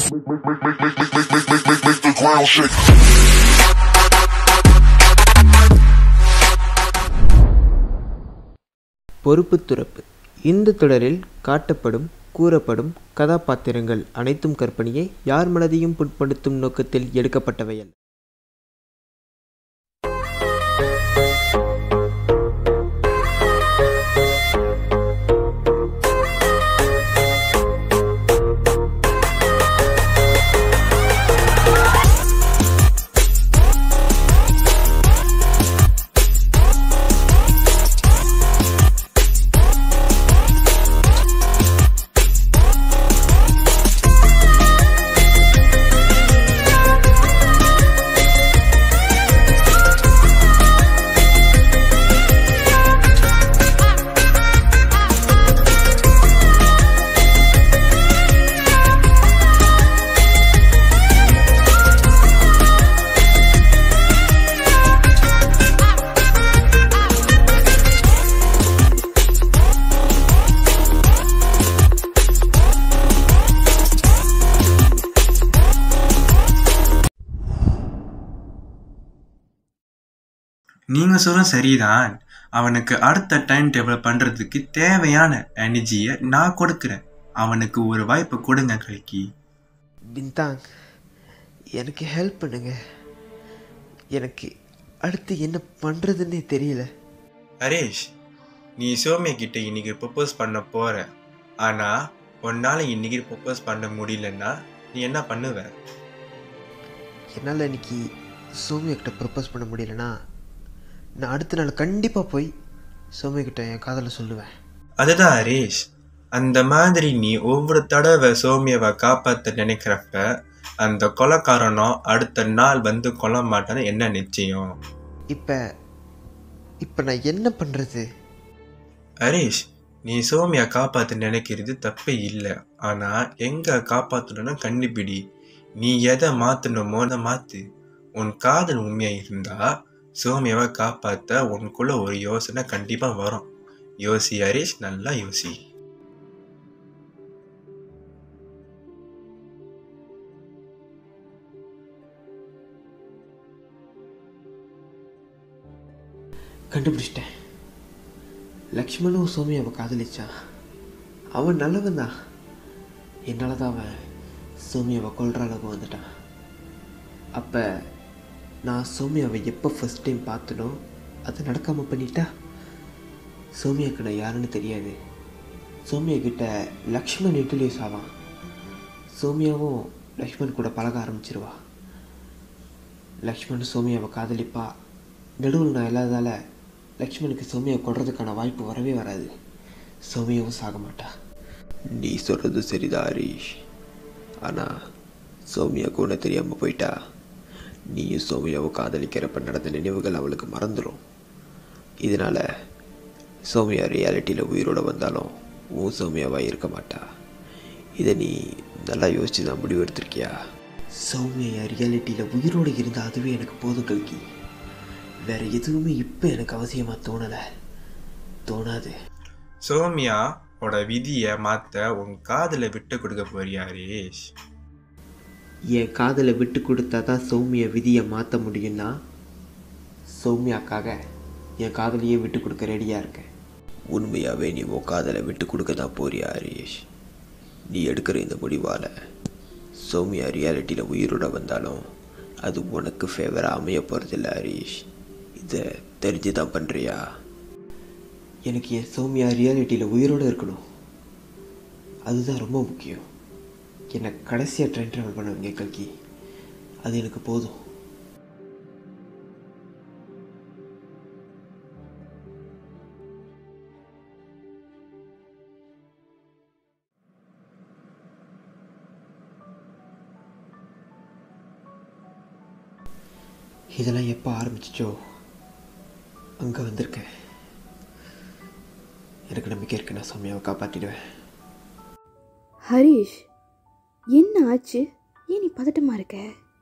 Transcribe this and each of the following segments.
Make, make, make, make, make, make, make, make, make the ground shake. பொறுப்பு துறப்பு இந்த தொடரில் காட்டப்படும் கூறப்படும் கதாபாத்திரங்கள் அனைத்தும் கற்பனையே யார் மனதையும் புண்படுத்தும் நோக்கத்தில் எடுக்கப்பட்டவையல்ல நீங்க சொல்ற சரிதான் அவனுக்கு அடுத்த டைம் டேபிள் பண்றதுக்கு தேவையான எனர்ஜியை நான் கொடுக்குறேன் அவனுக்கு ஒரு வாய்ப்பு கொடுங்க கல்கி பின்தாங் எனக்கு ஹெல்ப் பண்ணுங்க எனக்கு அடுத்து என்ன பண்ணுறதுன்னே தெரியல ஹரேஷ் நீ சோமியா கிட்ட இன்னைக்கு ப்ரப்போஸ் பண்ண போற ஆனா உன்னால இன்னைக்கு ப்ரப்போஸ் பண்ண முடியலன்னா நீ என்ன பண்ணுவ என்னால் இன்னைக்கு சோமியா கிட்ட ப்ரப்போஸ் பண்ண முடியலனா நான் அடுத்த நாள் கண்டிப்பாக போய் சோமியா கிட்ட என் காதலை சொல்லுவேன் அதுதான் ஹரேஷ் அந்த மாதிரி நீ ஒவ்வொரு தடவை சோமியாவை காப்பாத்த நினைக்கிறப்ப அந்த கொலைக்காரனும் அடுத்த நாள் வந்து கொல்ல மாட்டான்னு என்ன நிச்சயம் இப்போ இப்போ நான் என்ன பண்ணுறது ஹரீஷ் நீ சோமியா காப்பாத்த நினைக்கிறது தப்பே இல்லை ஆனா எங்க காப்பாத்தணும்னா கண்டுபிடி நீ எதை மாத்தணுமோ அதை மாத்து உன் காதல் உண்மையா இருந்தா சோமியாவை காப்பாத்த உனக்குள்ள ஒரு யோசனை கண்டிப்பா வரும் யோசி ஹரீஷ் நல்லா யோசி கண்டுபிடிச்சிட்டேன் லக்ஷ்மணும் சோமியாவை காதலிச்சான் அவன் நல்லவன் தான் என்னால் தான் அவன் சோமியாவை கொல்ற அளவுக்கு வந்துட்டான் அப்போ நான் சோமியாவை எப்போ ஃபஸ்ட் டைம் பார்த்தனோ அது நடக்காமல் பண்ணிட்டா சோமியாவுக்கு நான் யாருன்னு தெரியாது சோமியா கிட்ட லக்ஷ்மண் இன்ட்ரடியூஸ் ஆவான் சோமியாவும் லக்ஷ்மண் கூட பழக ஆரம்பிச்சிருவா லக்ஷ்மண் சோமியாவை காதலிப்பா நடுவில் நான் இல்லாததால் லக்ஷ்மணுக்கு சோமியா கொள்றதுக்கான வாய்ப்பு வரவே வராது சோமியாவும் சாக மாட்டா நீ சொல்கிறது சரிதான் ஹரீஷ் ஆனால் சோமியா கூட தெரியாமல் போயிட்டா நீயும் சோமியாவும் காதலிக்கிறப்ப நடந்த நினைவுகள் அவளுக்கு மறந்துடும் இதனால் சோமியா ரியாலிட்டியில் உயிரோடு வந்தாலும் உன் சோமியாவாக இருக்க மாட்டா இதை நீ நல்லா யோசிச்சு தான் முடிவு எடுத்திருக்கியா சௌமியா ரியாலிட்டியில் உயிரோடு இருந்தால் அதுவே எனக்கு போதும் கல்கி வேற எதுவுமே இப்போ எனக்கு அவசியமாக தோணலை தோணாது சோமியாவோட விதியை மாத்த உன் காதலை விட்டு கொடுக்க போறியா ஹரீஷ் என் காதலை விட்டு கொடுத்தா தான் சௌமியா விதியை மாற்ற முடியும்னா சௌமியாக்காக என் காதலையே விட்டு கொடுக்க ரெடியாக இருக்கேன் உண்மையாகவே நீ உன் காதலை விட்டு கொடுக்க தான் போறியா ஹரீஷ் நீ எடுக்கிற இந்த முடிவால் சௌமியா ரியாலிட்டியில் உயிரோட வந்தாலும் அது உனக்கு ஃபேவராக அமைய போகிறதில்ல ஹரீஷ் இதை தெரிஞ்சு தான் பண்ணுறியா எனக்கு என் சௌமியா ரியாலிட்டியில் உயிரோடு இருக்கணும் அதுதான் ரொம்ப முக்கியம் என்னை கடைசியாக ட்ரெயின் ட்ராவல் பண்ணுவீங்க கல்கி அது எனக்கு போதும் இதெல்லாம் எப்போ ஆரம்பிச்சிச்சோ அங்கே வந்திருக்கேன் எனக்கு நம்பிக்கை இருக்கு நான் சௌமியாவை காப்பாற்றிடுவேன் ஹரிஷ் என்ன ஆச்சு ஏன் நீ பதட்டமா இருக்க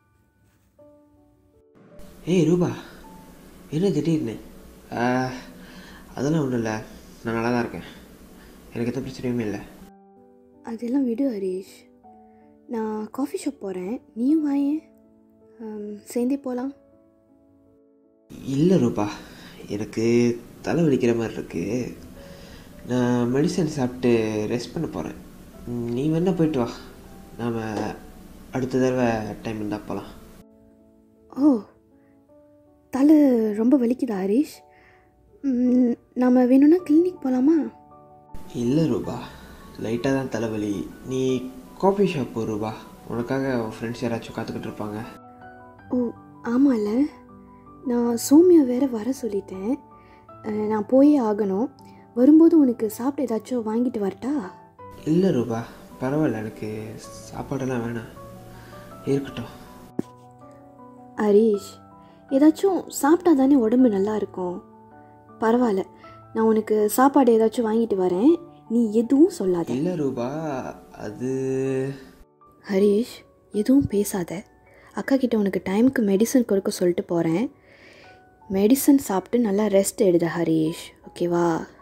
ஏய் ரூபா என்ன திடீர்னு ஆ, அதெல்லாம் ஒன்றும் இல்லை நான் நல்லா தான் இருக்கேன் எனக்கு எந்த பிரச்சனையுமே இல்லை அதெல்லாம் விடு ஹரிஷ் நான் காஃபி ஷாப் போகிறேன் நீயும் வாயேன் ஆம், சேர்ந்தே போகலாம் இல்லை ரூபா எனக்கு தலை வலிக்கிற மாதிரி இருக்கு நான் மெடிசன் சாப்பிட்டு ரெஸ்ட் பண்ண போகிறேன் நீ வேணா போயிட்டு வா நாம் அடுத்த தடவை டைம் இருந்தால் போகலாம் ஓ தலை ரொம்ப வலிக்குதா ஹரிஷ் ம், நாம வேணும்னா கிளினிக் போகலாமா இல்லை ரூபா லைட்டாக தான் தலைவலி நீ காஃபி ஷாப் போ ரூபா உனக்காக உன் ஃப்ரெண்ட்ஸ் யாராச்சும் காத்துக்கிட்டு இருப்பாங்க ஓ ஆமாம்ல நான் சௌமியா வேற வர சொல்லிட்டேன் அஹ், நான் போயே ஆகணும் வரும்போது உனக்கு சாப்பிட்டு ஏதாச்சும் வாங்கிட்டு வரட்டா இல்லை ரூபா பரவாயில்ல எனக்கு சாப்பாடெல்லாம் வேணாம் இருக்கட்டும் ஹரீஷ் ஏதாச்சும் சாப்பிட்டா தானே உடம்பு நல்லா இருக்கும் பரவாயில்ல நான் உனக்கு சாப்பாடு ஏதாச்சும் வாங்கிட்டு வரேன் நீ எதுவும் சொல்லாத இல்லை ரூபா அது ஹரீஷ் எதுவும் பேசாத அக்கா கிட்ட உனக்கு டைமுக்கு மெடிசன் கொடுக்க சொல்லிட்டு போகிறேன் மெடிசன் சாப்பிட்டு நல்லா ரெஸ்ட் எடுத ஹரீஷ் ஓகேவா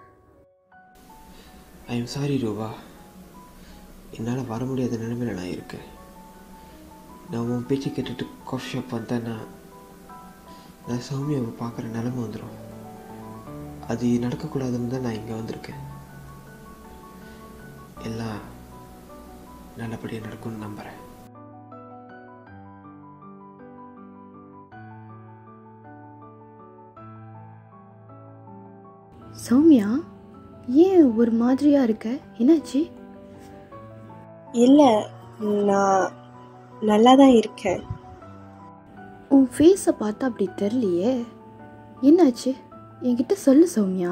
ஐ எம் சாரி ரூபா என்னால் வர முடியாத நிலைமையில நான் இருக்கேன் நான் உன் பேச்சு கேட்டுட்டு காஃபி ஷாப் வந்தேன்னா நான் சௌமியாவை பார்க்குற நிலைமை வந்துடும் அது நடக்கக்கூடாதுன்னு தான் நான் இங்கே வந்திருக்கேன் எல்லாம் நல்லபடியாக நடக்கும்னு நம்புகிறேன் சௌமியா ஏன் ஒரு மாதிரியாக இருக்க என்னாச்சு இல்லை நான் நல்லா தான் இருக்கேன் உன் ஃபேஸை பார்த்தா அப்படி தெரியலையே என்னாச்சு என்கிட்ட சொல்லு சௌமியா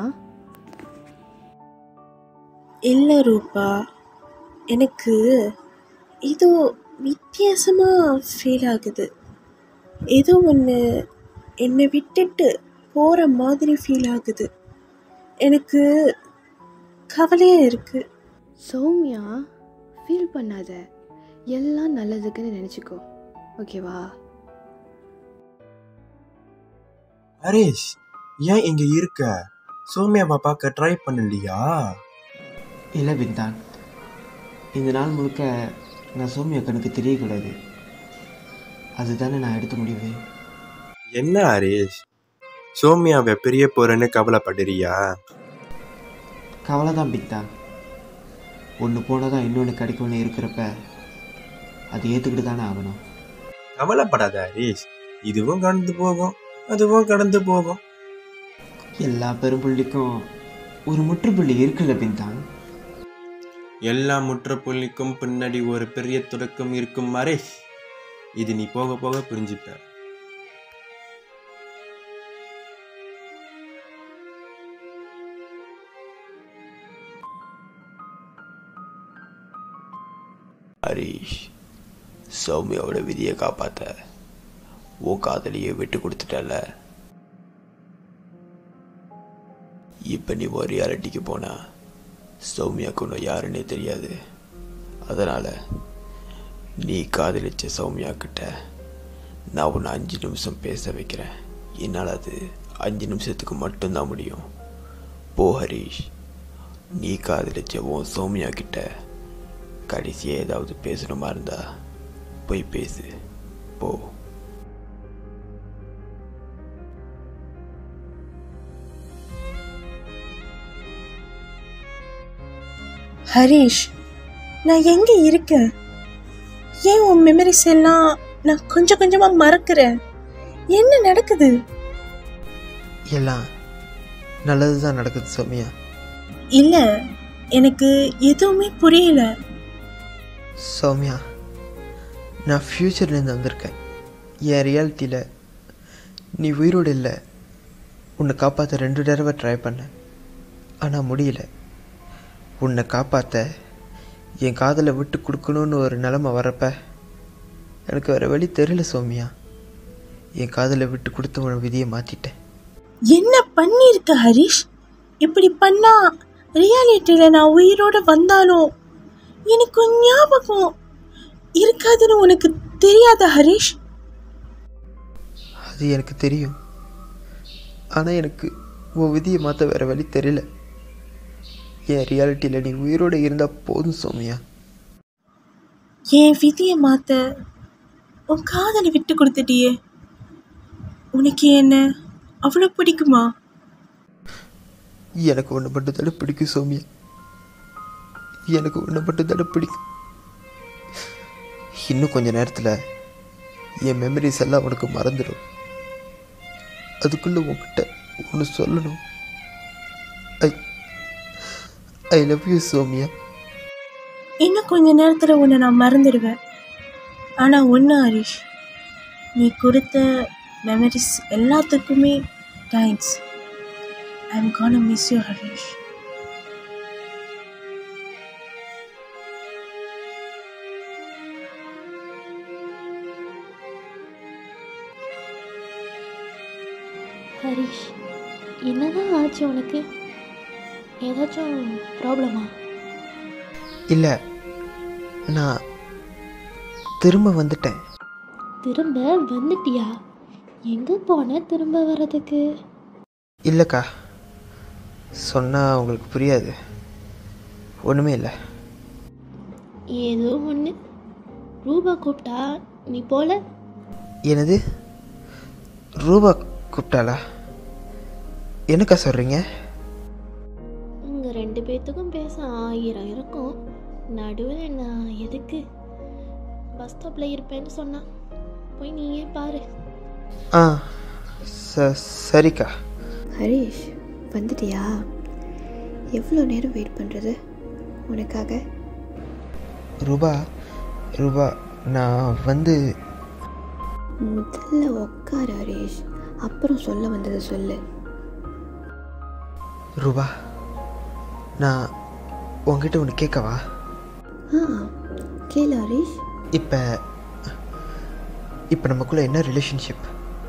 இல்லை ரூபா எனக்கு ஏதோ வித்தியாசமாக ஃபீல் ஆகுது ஏதோ ஒன்று என்னை விட்டுட்டு போகிற மாதிரி ஃபீல் ஆகுது எனக்கு கவலையாக இருக்குது சௌமியா ஃபீல் பண்ணாத எல்லாம் நல்லதுக்குன்னு நினச்சிக்கோ ஓகேவா ஹரேஷ் ஏன் இங்க இருக்க சௌமியாவை பார்க்க ட்ரை பண்ணலையா இல்லை பின்தான் இந்த நாள் முழுக்க நான் சௌமியா கணக்கு தெரியக்கூடாது அதுதானே நான் எடுத்த முடிவு என்ன ஹரேஷ் சௌமியாவை பிரிய போறேன்னு கவலைப்படுறியா கவலை தான் பின்தான் ஒன்று போனதான் இன்னொன்று கிடைக்கும்னு இருக்கிறப்ப அது ஏற்றுக்கிட்டு தானே ஆகணும் கவலைப்படாத ஹரேஷ் இதுவும் கடந்து போகும் அதுவும் கடந்து போகும் எல்லா பெரும்புள்ளிக்கும் ஒரு முற்றுப்புள்ளி இருக்குல்ல பின்தான் எல்லா முற்றுப்புள்ளிக்கும் பின்னாடி ஒரு பெரிய தொடக்கம் இருக்கும் ஹரேஷ் இது நீ போக போக புரிஞ்சுப்ப ஹரீஷ் சௌமியாவோட விதியை காப்பாத்த உன் காதலியை விட்டு கொடுத்துட்டல இப்போ நீ ஒரு ரியாலிட்டிக்கு போனா சௌமியாவுக்கு இன்னும் யாருன்னே தெரியாது அதனால் நீ காதலிச்ச சௌமியா கிட்ட நான் உன்னை அஞ்சு நிமிஷம் பேச வைக்கிறேன் என்னால் அது அஞ்சு நிமிஷத்துக்கு மட்டும்தான் முடியும் போ ஹரீஷ் நீ காதலிச்ச உன் சௌமியா கிட்ட கடைசியாக ஏதாவது பேசணுமா இருந்தா போய் பேசு போ ஹரீஷ் நான் எங்கே இருக்கேன் ஏன் உன் மெமரிஸ் எல்லாம் நான் கொஞ்சம் கொஞ்சமாக மறக்கிறேன் என்ன நடக்குது எல்லாம் நல்லது தான் நடக்குது சௌமியா இல்லை எனக்கு எதுவுமே புரியல சௌமியா நான் ஃப்யூச்சர்லேருந்து வந்திருக்கேன் என் ரியாலிட்டியில் நீ உயிரோடு இல்லை உன்னை காப்பாற்ற ரெண்டு தடவை ட்ரை பண்ணேன் ஆனால் முடியல உன்னை காப்பாற்ற என் காதலை விட்டு கொடுக்கணும்னு ஒரு நிலமை வரப்ப எனக்கு வேறு வழி தெரியல சௌமியா என் காதலை விட்டு கொடுத்து உன் விதியை மாற்றிட்டேன் என்ன பண்ணியிருக்க ஹரிஷ் இப்படி பண்ணா ரியாலிட்டியில் நான் உயிரோட வந்தாலும் எனக்கு ஞாபகம் இருக்காதுன்னு உனக்கு தெரியாத ஹரிஷ் அது எனக்கு தெரியும் ஆனால் எனக்கு உன் விதியை மாற்ற வேறு வழி தெரியல என் ரியாலிட்டியில் நீ உயிரோடு இருந்தால் போதும் சௌமியா என் விதியை மாற்ற உன் காதலை விட்டு கொடுத்துட்டியே உனக்கு என்ன அவ்வளோ பிடிக்குமா எனக்கு ஒன்று மட்டும் தானே பிடிக்கும் சௌமியா எனக்கு ஒன்று மட்டும் தானே பிடிக்கும் இன்னும் கொஞ்ச நேரத்தில் என் மெமரிஸ் எல்லாம் உனக்கு மறந்துடும் அதுக்குள்ளே உன்கிட்ட ஒன்று சொல்லணும் I I love you Soumya இன்னும் கொஞ்ச நேரத்தில் உன்னை நான் மறந்துடுவேன் ஆனால் ஒன்று ஹரிஷ் நீ கொடுத்த மெமரிஸ் எல்லாத்துக்குமே thanks I am gonna miss you Harish Harish என்னதான் ஆச்சு உனக்கு ஏதாச்சும் ப்ராப்ளமா இல்லை நான் திரும்ப வந்துட்டேன் திரும்ப வந்துட்டியா எங்கே போன திரும்ப வர்றதுக்கு இல்லைக்கா சொன்னால் உங்களுக்கு புரியாது ஒன்றுமே இல்லை ஏதோ ஒன்று ரூபா கூப்பிட்டா நீ போல என்னது ரூபா கூப்பிட்டாளா என்னக்கா சொல்கிறீங்க உங்கள் ரெண்டு பேர்த்துக்கும் பேச ஆயிரம் இருக்கும் நடுவில் நான் எதுக்கு பஸ் ஸ்டாப்பில் இருப்பேன்னு சொன்னான் போய் நீயே பாரு ஆ ச சரிக்கா ஹரிஷ் வந்துட்டியா எவ்வளோ நேரம் வெயிட் பண்ணுறது உனக்காக ரூபா ரூபா நான் வந்து முதல்ல உட்காரு ஹரிஷ் அப்புறம் சொல்ல வந்ததை சொல்லு ரூபா நான் உங்ககிட்ட ஒன்று கேட்கவா ஆ கேளு ஹரிஷ் இப்போ இப்போ நமக்குள்ளே என்ன ரிலேஷன்ஷிப்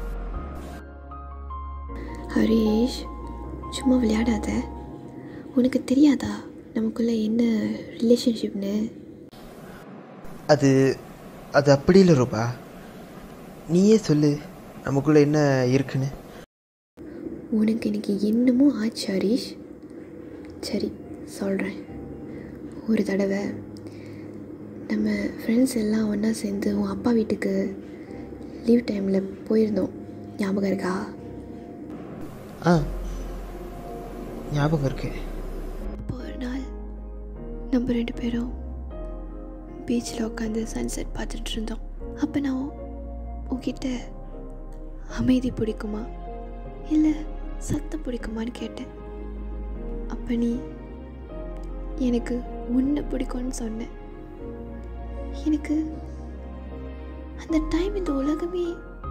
ஹரிஷ் சும்மா விளையாடாத உனக்கு தெரியாதா நமக்குள்ளே என்ன ரிலேஷன்ஷிப்னு அது அது அப்படி இல்லை ரூபா நீயே சொல்லு நமக்குள்ளே என்ன இருக்குன்னு உனக்கு இன்னைக்கு என்னமோ ஆச்சு ஹரிஷ் சரி சொல்கிறேன் ஒரு தடவை நம்ம ஃப்ரெண்ட்ஸ் எல்லாம் ஒன்றா சேர்ந்து உன் அப்பா வீட்டுக்கு லீவ் டைமில் போயிருந்தோம் ஞாபகம் இருக்கா ஆ ஞாபகம் இருக்கு அப்போ ஒரு நாள் நம்ம ரெண்டு பேரும் பீச்சில் உட்காந்து சன்செட் பார்த்துட்டு இருந்தோம் அப்போ நான் உன்- உன்கிட்ட அமைதி பிடிக்குமா இல்லை சத்தம் பிடிக்குமான்னு கேட்டேன் அப்போ நீ எனக்கு உன்னை பிடிக்கும்னு சொன்னேன் எனக்கு அந்த டைம் இந்த உலகமே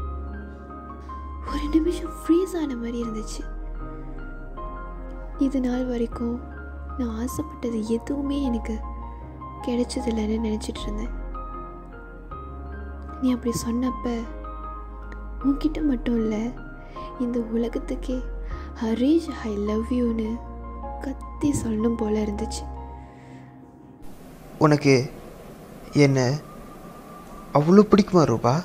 ஒரு நிமிஷம் ஃப்ரீஸ் ஆன மாதிரி இருந்துச்சு இது நாள் வரைக்கும் நான் ஆசைப்பட்டது எதுவுமே எனக்கு கிடைச்சதில்லைன்னு நினச்சிட்டு இருந்தேன் நீ அப்படி சொன்னப்ப உன்கிட்ட மட்டும் இல்லை இந்த உலகத்துக்கே ஹரீஷ் ஐ லவ் யூன்னு கத்தி சொல்லணும் போல இருந்துச்சு உனக்கு என்ன அவ்வளோ பிடிக்குமா ரூபா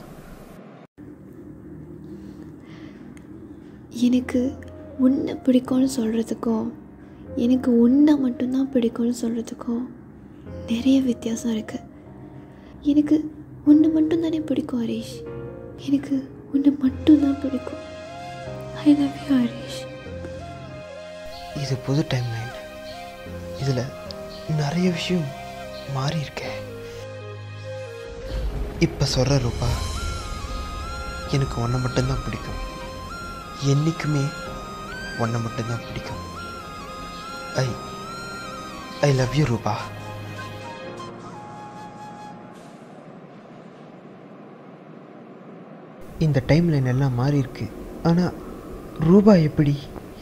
எனக்கு உன்னை பிடிக்கும்னு சொல்கிறதுக்கும் எனக்கு உன்னை மட்டும்தான் பிடிக்கும்னு சொல்கிறதுக்கும் நிறைய வித்தியாசம் இருக்குது எனக்கு உன்னை மட்டும்தானே பிடிக்கும் ஹரீஷ் எனக்கு உன்னை மட்டும்தான் பிடிக்கும் ஐ லவ் யூ ஹரீஷ் இது புது டைம் லைன் இதில் நிறைய விஷயம் மாறி இருக்கே இப்போ சொல்கிற ரூபா எனக்கு உன்னை மட்டும்தான் பிடிக்கும் என்றைக்குமே உன்னை மட்டும்தான் பிடிக்கும் ஐ ஐ லவ் யூ ரூபா இந்த டைம் லைன் எல்லாம் மாறி இருக்கு ஆனால் ரூபா எப்படி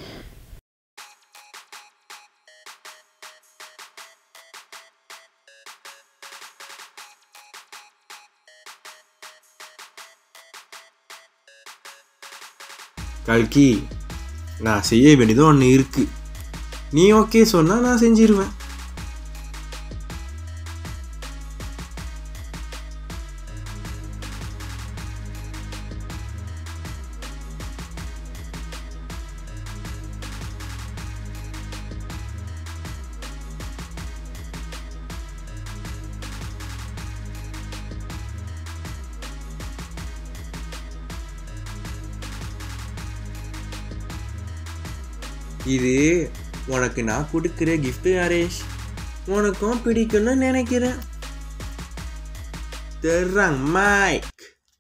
கல்கி நான் செய்ய வேண்டியதும் ஒன்று இருக்கு நீ ஓகே சொன்னா நான் செஞ்சிருவேன் இது உனக்கு நான் கொடுக்குற gift ஹரேஷ் உனக்கும் பிடிக்கும்னு நினைக்கிறேன் தெர்றாங் மைக்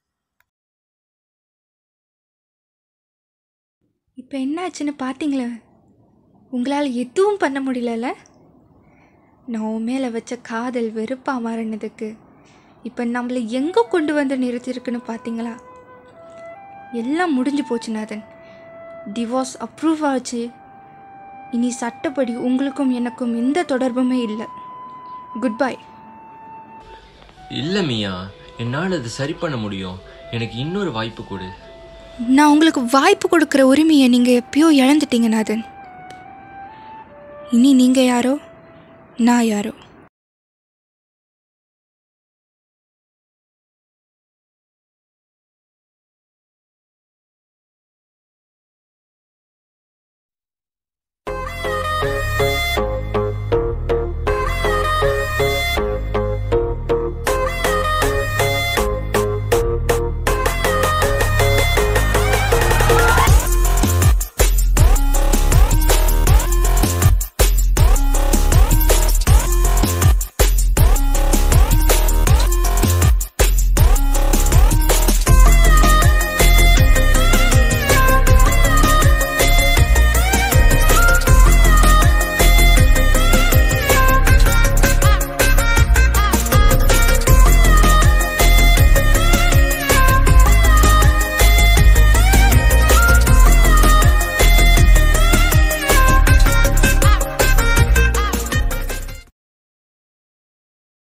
இப்போ என்னாச்சுன்னு பார்த்தீங்களே உங்களால் எதுவும் பண்ண முடியலல்ல நான் உன் மேலே வச்ச காதல் வெறுப்பாக மாறினதுக்கு இப்போ நம்மளை எங்கே கொண்டு வந்து நிறுத்தியிருக்குன்னு பார்த்தீங்களா எல்லாம் முடிஞ்சு போச்சு நாதன் டிவோர்ஸ் அப்ரூவ் ஆச்சு இனி சட்டப்படி உங்களுக்கும் எனக்கும் எந்த தொடர்புமே இல்லை குட் பை இல்லை மியா என்னால் அது சரி பண்ண முடியும் எனக்கு இன்னொரு வாய்ப்பு கொடு நான் உங்களுக்கு வாய்ப்பு கொடுக்குற உரிமையை நீங்கள் எப்பயோ இழந்துட்டீங்க நாதன் இனி நீங்கள் யாரோ நான் யாரோ